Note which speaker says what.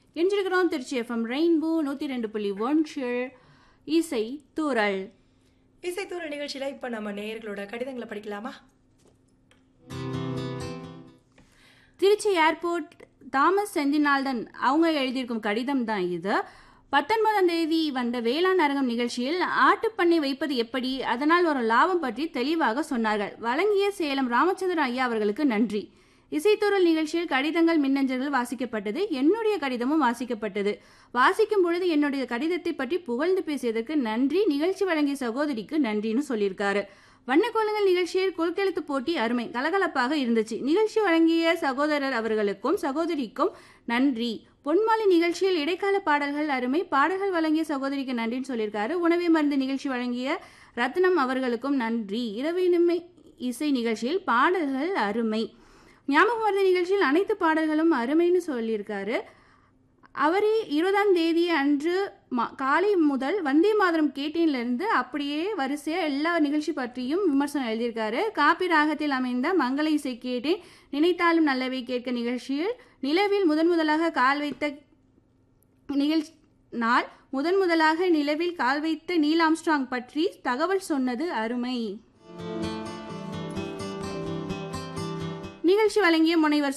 Speaker 1: எஞ்சிருக்கிறோம் Trichy FM rainbow நூற்றி ரெண்டு புள்ளி ஒன்று இசை தூரல்
Speaker 2: இசைத்தூர நிகழ்ச்சியில இப்ப நம்ம நேயர்களோட கடிதங்களை படிக்கலாமா
Speaker 1: திருச்சி ஏர்போர்ட் தாமஸ் செந்தினால்டன் அவங்க எழுதியிருக்கும் கடிதம் தான் இது பத்தொன்பதாம் தேதி வந்த வேளாண் அரங்கம் நிகழ்ச்சியில் ஆட்டுப்பண்ணை வைப்பது எப்படி அதனால் வரும் லாபம் பற்றி தெளிவாக சொன்னார்கள் வழங்கிய சேலம் ராமச்சந்திரன் ஐயா அவர்களுக்கு நன்றி இசைத்தூரல் நிகழ்ச்சியில் கடிதங்கள் மின்னஞ்சல்கள் வாசிக்கப்பட்டது என்னுடைய கடிதமும் வாசிக்கப்பட்டது வாசிக்கும் பொழுது என்னுடைய கடிதத்தை பற்றி புகழ்ந்து பேசியதற்கு நன்றி நிகழ்ச்சி வழங்கிய சகோதரிக்கு நன்றின்னு சொல்லியிருக்காரு வண்ணக்கோலங்கள் நிகழ்ச்சியில் குறுக்கெழுத்து போட்டி அருமை கலகலப்பாக இருந்துச்சு நிகழ்ச்சி வழங்கிய சகோதரர் அவர்களுக்கும் சகோதரிக்கும் நன்றி பொன்மாலை நிகழ்ச்சியில் இடைக்கால பாடல்கள் அருமை பாடல்கள் வழங்கிய சகோதரிக்கு நன்றின்னு சொல்லியிருக்காரு உணவை மருந்து நிகழ்ச்சி வழங்கிய ரத்னம் அவர்களுக்கும் நன்றி இரவினுமை இசை நிகழ்ச்சியில் பாடல்கள் அருமை ஞாபகம் மருந்து நிகழ்ச்சியில் அனைத்து பாடல்களும் அருமைன்னு சொல்லியிருக்காரு அவரே இருபதாம் தேதி அன்று மா- காலை முதல் வந்தே மாதரம் கேட்டேன்லேருந்து அப்படியே வரிசையாக எல்லா நிகழ்ச்சி பற்றியும் விமர்சனம் எழுதியிருக்காரு காப்பி ராகத்தில் அமைந்த மங்கள இசை கேட்டேன் நினைத்தாலும் நல்லவை கேட்க நிகழ்ச்சியில் நிலவில் முதன் முதலாக கால் வைத்த நிகழ்ச்சி நாள் முதன் முதலாக நிலவில் கால் வைத்த நீல் ஆம்ஸ்ட்ராங் பற்றி தகவல் சொன்னது அருமை நிகழ்ச்சி வழங்கிய முனைவர்